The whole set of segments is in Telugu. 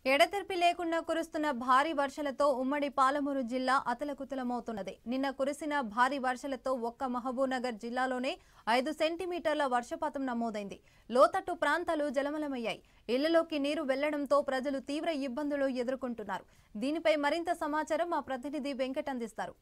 ఎడతెరిపి లేకుండా కురుస్తున్న భారీ వర్షాలతో ఉమ్మడి పాలమూరు జిల్లా అతలకుతలమవుతున్నది నిన్న కురిసిన భారీ వర్షాలతో ఒక్క మహబూబ్నగర్ జిల్లాలోనే ఐదు సెంటీమీటర్ల వర్షపాతం నమోదైంది లోతట్టు ప్రాంతాలు జలమలమయ్యాయి ఇళ్లలోకి నీరు వెళ్లడంతో ప్రజలు తీవ్ర ఇబ్బందులు ఎదుర్కొంటున్నారు దీనిపై మరింత సమాచారం మా ప్రతినిధి వెంకట్ అందిస్తారు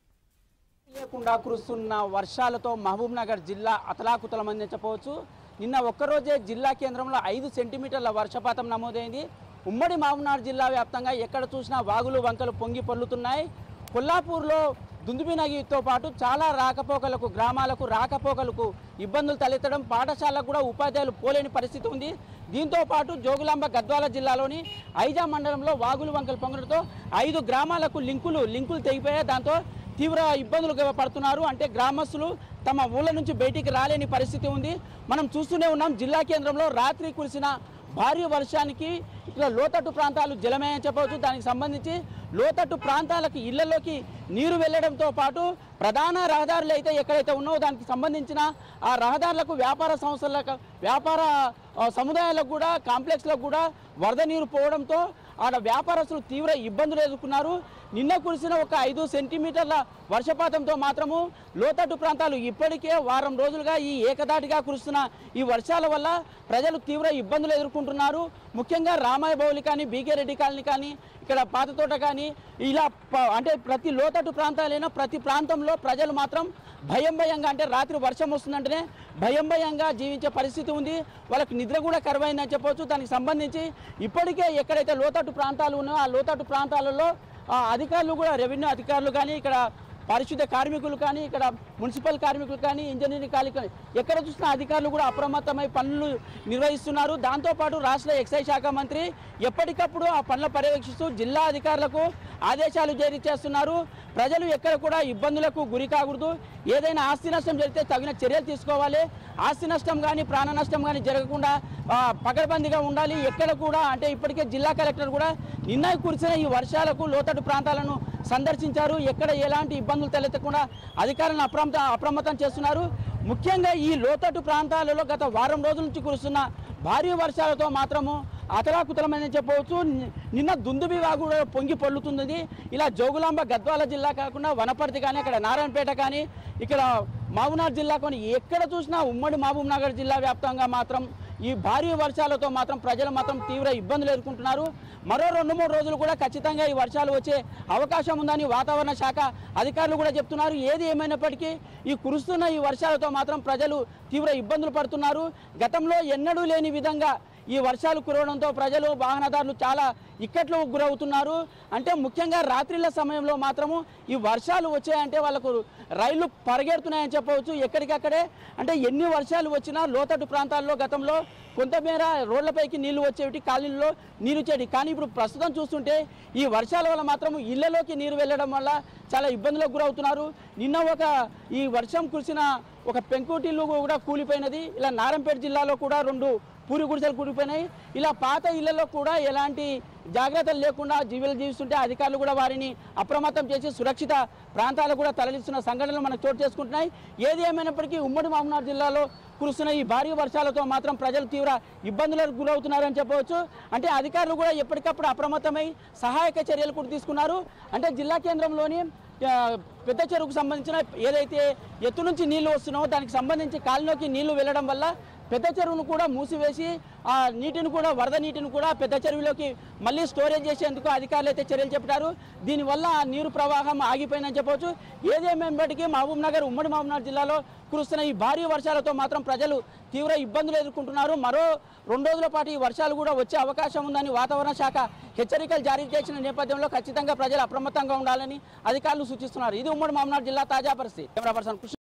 లేకుండా కురుస్తున్న వర్షాలతో మహబూబ్ నగర్ జిల్లా అతలాకుతలమని చెప్పవచ్చు నిన్న ఒక్కరోజే జిల్లా కేంద్రంలో ఐదు సెంటీమీటర్ల వర్షపాతం నమోదైంది ఉమ్మడి మహబూబ్నగర్ జిల్లా వ్యాప్తంగా ఎక్కడ చూసినా వాగులు వంకలు పొంగి పొర్లుతున్నాయి కొల్లాపూర్లో దుందుబి నగితో పాటు చాలా రాకపోకలకు గ్రామాలకు రాకపోకలకు ఇబ్బందులు తలెత్తడం పాఠశాలకు కూడా ఉపాధ్యాయులు పోలేని పరిస్థితి ఉంది దీంతో పాటు జోగులాంబ గద్వాల జిల్లాలోని ఐజా మండలంలో వాగులు వంకలు పొంగడంతో ఐదు గ్రామాలకు లింకులు లింకులు తెగిపోయాయి దాంతో తీవ్ర ఇబ్బందులు పడుతున్నారు అంటే గ్రామస్తులు తమ ఊళ్ళ నుంచి బయటికి రాలేని పరిస్థితి ఉంది మనం చూస్తూనే ఉన్నాం జిల్లా కేంద్రంలో రాత్రి కురిసిన భారీ వర్షానికి ఇక్కడ లోతట్టు ప్రాంతాలు జలమేయని చెప్పవచ్చు దానికి సంబంధించి లోతట్టు ప్రాంతాలకు ఇళ్లలోకి నీరు వెళ్ళడంతో పాటు ప్రధాన రహదారులు అయితే ఎక్కడైతే ఉన్నావో దానికి సంబంధించిన ఆ రహదారులకు వ్యాపార సంస్థలకు వ్యాపార ఆ, సముదాయాలకు కూడా కాంప్లెక్స్లకు కూడా వరద నీరు పోవడంతో ఆడ వ్యాపారస్తులు తీవ్ర ఇబ్బందులు ఎదుర్కొన్నారు నిన్న కురిసిన ఒక ఐదు సెంటీమీటర్ల వర్షపాతంతో మాత్రము లోతట్టు ప్రాంతాలు ఇప్పటికే వారం రోజులుగా ఈ ఏకదాటిగా కురుస్తున్న ఈ వర్షాల వల్ల ప్రజలు తీవ్ర ఇబ్బందులు ఎదుర్కొంటున్నారు ముఖ్యంగా రామాయ బౌలి కానీ బీకే రెడ్డి కాలనీ కానీ ఇక్కడ పాత తోట కానీ ఇలా ప- అంటే ప్రతి లోతట్టు ప్రాంతాలైనా ప్రతి ప్రాంతంలో ప్రజలు మాత్రం భయం భయంగా అంటే రాత్రి వర్షం వస్తుందంటేనే భయం భయంగా జీవించే పరిస్థితి ఉంది వాళ్ళకి నిద్ర కూడా కరువైందని చెప్పొచ్చు దానికి సంబంధించి ఇప్పటికే ఎక్కడైతే లోతట్టు ప్రాంతాలు ఉన్నాయో ఆ లోతట్టు ప్రాంతాలలో ఆ, అధికారులు కూడా రెవెన్యూ అధికారులు కానీ ఇక్కడ పారిశుద్ధ కార్మికులు కానీ ఇక్కడ మున్సిపల్ కార్మికులు కానీ ఇంజనీరింగ్ కార్మికులు ఎక్కడ చూసినా అధికారులు కూడా అప్రమత్తమై పనులు నిర్వహిస్తున్నారు దాంతోపాటు రాష్ట్ర ఎక్సైజ్ శాఖ మంత్రి ఎప్పటికప్పుడు ఆ పనుల పర్యవేక్షిస్తూ జిల్లా అధికారులకు ఆదేశాలు జారీ చేస్తున్నారు ప్రజలు ఎక్కడ కూడా ఇబ్బందులకు గురి కాకూడదు ఏదైనా ఆస్తి నష్టం జరిగితే తగిన చర్యలు తీసుకోవాలి ఆస్తి నష్టం కానీ ప్రాణ నష్టం కానీ జరగకుండా ఆ, పకడ్బందీగా ఉండాలి ఎక్కడ కూడా అంటే ఇప్పటికే జిల్లా కలెక్టర్ కూడా నిన్న కురిసిన ఈ వర్షాలకు లోతట్టు ప్రాంతాలను సందర్శించారు ఎక్కడ ఎలాంటి ఇబ్బందులు తలెత్తకుండా అధికారులను అప్రమత్త అప్రమత్తం చేస్తున్నారు ముఖ్యంగా ఈ లోతట్టు ప్రాంతాలలో గత వారం రోజుల నుంచి కురుస్తున్న భారీ వర్షాలతో మాత్రము అతలాకుతలమని చెప్పవచ్చు ని- నిన్న దుందుబి వాగు కూడా పొంగి పొల్లుతుంది ఇలా జోగులాంబ గద్వాల జిల్లా కాకుండా వనపర్తి కానీ అక్కడ నారాయణపేట కానీ ఇక్కడ మహబూబ్నగర్ జిల్లా కానీ ఎక్కడ చూసినా ఉమ్మడి మహబూబ్ నగర్ జిల్లా వ్యాప్తంగా మాత్రం ఈ భారీ వర్షాలతో మాత్రం ప్రజలు మాత్రం తీవ్ర ఇబ్బందులు ఎదుర్కొంటున్నారు మరో రెండు మూడు రోజులు కూడా ఖచ్చితంగా ఈ వర్షాలు వచ్చే అవకాశం ఉందని వాతావరణ శాఖ అధికారులు కూడా చెప్తున్నారు ఏది ఏమైనప్పటికీ ఈ కురుస్తున్న ఈ వర్షాలతో మాత్రం ప్రజలు తీవ్ర ఇబ్బందులు పడుతున్నారు గతంలో ఎన్నడూ లేని విధంగా ఈ వర్షాలు కురవడంతో ప్రజలు వాహనదారులు చాలా ఇక్కట్లు గురవుతున్నారు అంటే ముఖ్యంగా రాత్రిళ్ళ సమయంలో మాత్రము ఈ వర్షాలు వచ్చాయంటే వాళ్ళకు రైళ్లు పరిగెడుతున్నాయని చెప్పవచ్చు ఎక్కడికక్కడే అంటే ఎన్ని వర్షాలు వచ్చినా లోతట్టు ప్రాంతాల్లో గతంలో కొంతమేర రోడ్లపైకి నీళ్లు వచ్చేవి కాలనీల్లో నీరు వచ్చేవి కానీ ఇప్పుడు ప్రస్తుతం చూస్తుంటే ఈ వర్షాల వల్ల మాత్రం ఇళ్లలోకి నీరు వెళ్ళడం వల్ల చాలా ఇబ్బందులకు గురవుతున్నారు నిన్న ఒక ఈ వర్షం కురిసిన ఒక పెంకుటిల్లు కూడా కూలిపోయినది ఇలా నారంపేట జిల్లాలో కూడా రెండు పూరి గుడిసెలు కూలిపోయినాయి ఇలా పాత ఇళ్లలో కూడా ఎలాంటి జాగ్రత్తలు లేకుండా జీవులు జీవిస్తుంటే అధికారులు కూడా వారిని అప్రమత్తం చేసి సురక్షిత ప్రాంతాలకు కూడా తరలిస్తున్న సంఘటనలు మనకు చోటు చేసుకుంటున్నాయి ఏది ఏమైనప్పటికీ ఉమ్మడి మహబూబ్నగర్ జిల్లాలో కురుస్తున్న ఈ భారీ వర్షాలతో మాత్రం ప్రజలు తీవ్ర ఇబ్బందులకు గురవుతున్నారని చెప్పవచ్చు అంటే అధికారులు కూడా ఎప్పటికప్పుడు అప్రమత్తమై సహాయక చర్యలు కూడా తీసుకున్నారు అంటే జిల్లా కేంద్రంలోని ఆ, పెద్ద చెరువుకు సంబంధించిన ఏదైతే ఎత్తు నుంచి నీళ్లు వస్తున్నావో దానికి సంబంధించి కాలులోకి నీళ్లు వెళ్ళడం వల్ల పెద్ద చెరువును కూడా మూసివేసి ఆ నీటిని కూడా వరద నీటిని కూడా పెద్ద చెరువులోకి మళ్ళీ స్టోరేజ్ చేసేందుకు అధికారులు అయితే చర్యలు చెప్పారు దీనివల్ల ఆ నీరు ప్రవాహం ఆగిపోయిందని చెప్పవచ్చు ఏదేమైనప్పటికీ మహబూబ్ నగర్ ఉమ్మడి మహబూబ్ నగర్ జిల్లాలో కురుస్తున్న ఈ భారీ వర్షాలతో మాత్రం ప్రజలు తీవ్ర ఇబ్బందులు ఎదుర్కొంటున్నారు మరో రెండు రోజుల పాటు ఈ వర్షాలు కూడా వచ్చే అవకాశం ఉందని వాతావరణ శాఖ హెచ్చరికలు జారీ చేసిన నేపథ్యంలో ఖచ్చితంగా ప్రజలు అప్రమత్తంగా ఉండాలని అధికారులు సూచిస్తున్నారు ఇది ఉమ్మడి మహబూబ్ నగర్ జిల్లా తాజా పరిస్థితి కెమెరా పర్సన్ కృష్ణ